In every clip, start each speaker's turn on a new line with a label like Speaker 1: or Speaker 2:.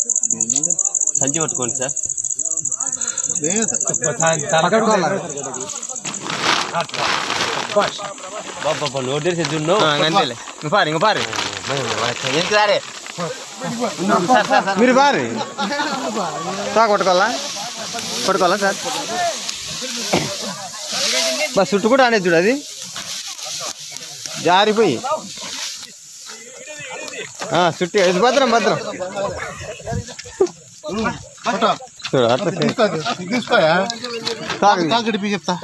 Speaker 1: సంచి పట్టుకోండి సార్ బాబా నోట్ తెరిచి చూడు
Speaker 2: అంతేలే నువ్వు పారు ఇంక పారు మీరు పారు సార్ కొట్టుకోవాలా కొట్టుకోవాలా సార్ బస్ చుట్టూ కూడా అనేది చూడు అది జారిపోయి ఆ, చుట్టూ ఇది భద్రం భద్రం చూడు అట్లా చేయి.
Speaker 3: తీసుకోయా
Speaker 2: తాగు.
Speaker 3: తాగు తిడిపి చెప్తా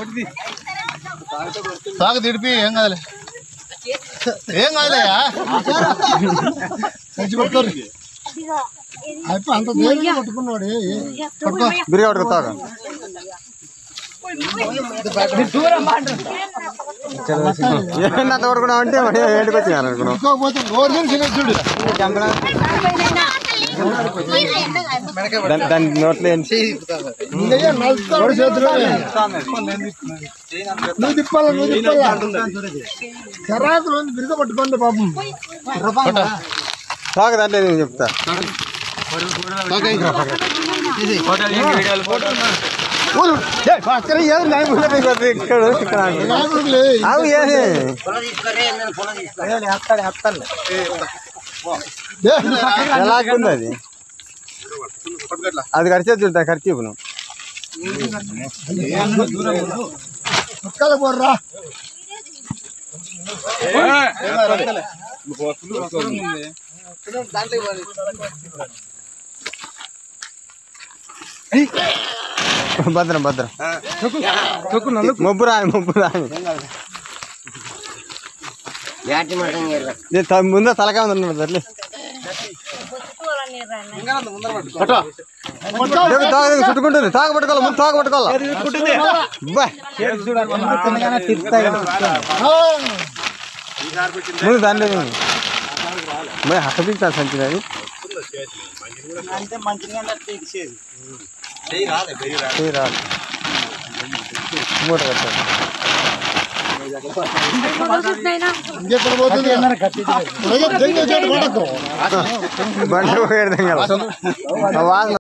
Speaker 3: తాగు తిడిపి ఏం కాదులే ఏం కాదులేయా సంచి పట్టుకోరు అయిపో అంత ధైర్యంగా పట్టుకున్నాడు పట్టుకో
Speaker 2: బిరిగా పట్టుకో తాగు ఏంటి అంత పడుకున్నావు అంటే ఏంటికి వచ్చినారు అనుకున్నావు
Speaker 3: పట్టుకోకపోతే నోరు తెరిచి చూడు
Speaker 2: దాని దాని నోట్లో ఏంటి
Speaker 3: ఇందయ్య నడుస్తాడు చేతిలో నువ్వు తిప్పాలా నువ్వు తిప్పాలా చెరాకులు ఉంది బిరుగ పట్టుకోండి పాపం
Speaker 2: తాగు దాంట్లో నేను చెప్తా ఊరు. ఏయ్, పక్కన ఏం లేదు, ముందర ఇక్కడ ఇక్కడ ఇక్కడ
Speaker 3: చెరాకులే.
Speaker 2: అవు ఏది
Speaker 3: దే.
Speaker 2: ఎలాగుంది అది అది ఖర్చు చూడతా ఖర్చు ఇవ్వను
Speaker 3: పక్కన పోర్రా
Speaker 2: భద్రం భద్రం మొబ్బు రాని మొబ్బు రాని ఇది త- ముందే తలకాయ ఉంది తల్లి దిగు, తాగు దిగు, చుట్టుకుంటుంది తాగు పట్టుకోవాలి ముందు తాగు పట్టుకోవాలి బా. ముందు దాంట్లో దిగు. మరి హసపించాలి సంచి అది చేయి రాదు మూట కట్టాలి
Speaker 3: ఇంకెక్కడ పోతుంది దెంగ చెట్టు పడకు
Speaker 2: బండి పోయేది వాసన